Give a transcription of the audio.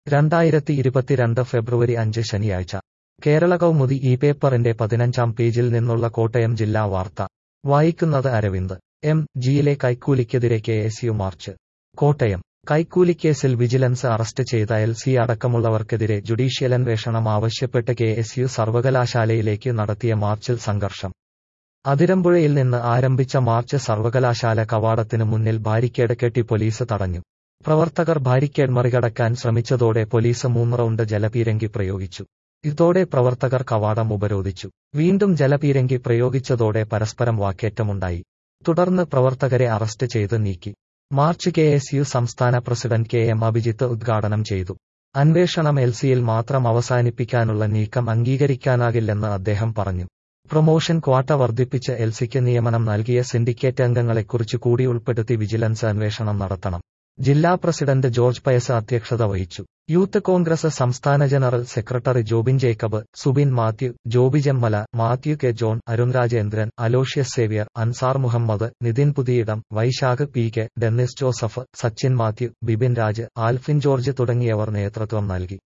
രണ്ടായിരത്തി ഇരുപത്തിരണ്ട് ഫെബ്രുവരി അഞ്ച് ശനിയാഴ്ച കേരള കൗമുദി ഈ പേപ്പറിന്റെ പതിനഞ്ചാം പേജിൽ നിന്നുള്ള കോട്ടയം ജില്ലാ വാർത്ത വായിക്കുന്നത് അരവിന്ദ് എം ജിയിലെ കൈക്കൂലിക്കെതിരെ K S U march Kottayam കൈക്കൂലിക്കേസിൽ വിജിലൻസ് അറസ്റ്റ് ചെയ്ത എൽ സി അടക്കമുള്ളവർക്കെതിരെ ജുഡീഷ്യൽ അന്വേഷണം ആവശ്യപ്പെട്ട് കെ എസ് യു സർവകലാശാലയിലേക്ക് നടത്തിയ മാർച്ചിൽ സംഘർഷം അതിരമ്പുഴയിൽ നിന്ന് ആരംഭിച്ച മാർച്ച് സർവകലാശാല കവാടത്തിനു മുന്നിൽ ബാരിക്കേഡ് കെട്ടി പോലീസ് തടഞ്ഞു പ്രവർത്തകർ ബാരിക്കേഡ് മറികടക്കാൻ ശ്രമിച്ചതോടെ പോലീസ് മൂന്ന് റൗണ്ട് ജലപീരങ്കി പ്രയോഗിച്ചു ഇതോടെ പ്രവർത്തകർ കവാടം ഉപരോധിച്ചു വീണ്ടും ജലപീരങ്കി പ്രയോഗിച്ചതോടെ പരസ്പരം വാക്കേറ്റമുണ്ടായി തുടർന്ന് പ്രവർത്തകരെ അറസ്റ്റ് ചെയ്ത് നീക്കി മാർച്ച് കെ എസ് യു സംസ്ഥാന പ്രസിഡന്റ് കെ എം അഭിജിത്ത് ഉദ്ഘാടനം ചെയ്തു അന്വേഷണം എൽ സിയിൽ മാത്രം അവസാനിപ്പിക്കാനുള്ള നീക്കം അംഗീകരിക്കാനാകില്ലെന്ന് അദ്ദേഹം പറഞ്ഞു പ്രൊമോഷൻ ക്വാട്ട വർദ്ധിപ്പിച്ച് എൽ സിക്ക് നിയമനം നൽകിയ സിൻഡിക്കേറ്റ് അംഗങ്ങളെക്കുറിച്ച് കൂടി ഉൾപ്പെടുത്തി വിജിലൻസ് അന്വേഷണം നടത്തണം ജില്ലാ പ്രസിഡന്റ് ജോർജ് പയസ് അധ്യക്ഷത വഹിച്ചു യൂത്ത് കോൺഗ്രസ് സംസ്ഥാന general secretary Jobin Jacob Subin Mathew Jobi Jammala Mathew K John Arun Rajendran Aloysius Xavier Ansar Muhammad Nithin Puthiyidam Vaishakh P K Dennis Joseph Sachin Mathew Bibin Raj Alphin George തുടങ്ങിയവർ നേതൃത്വം നൽകി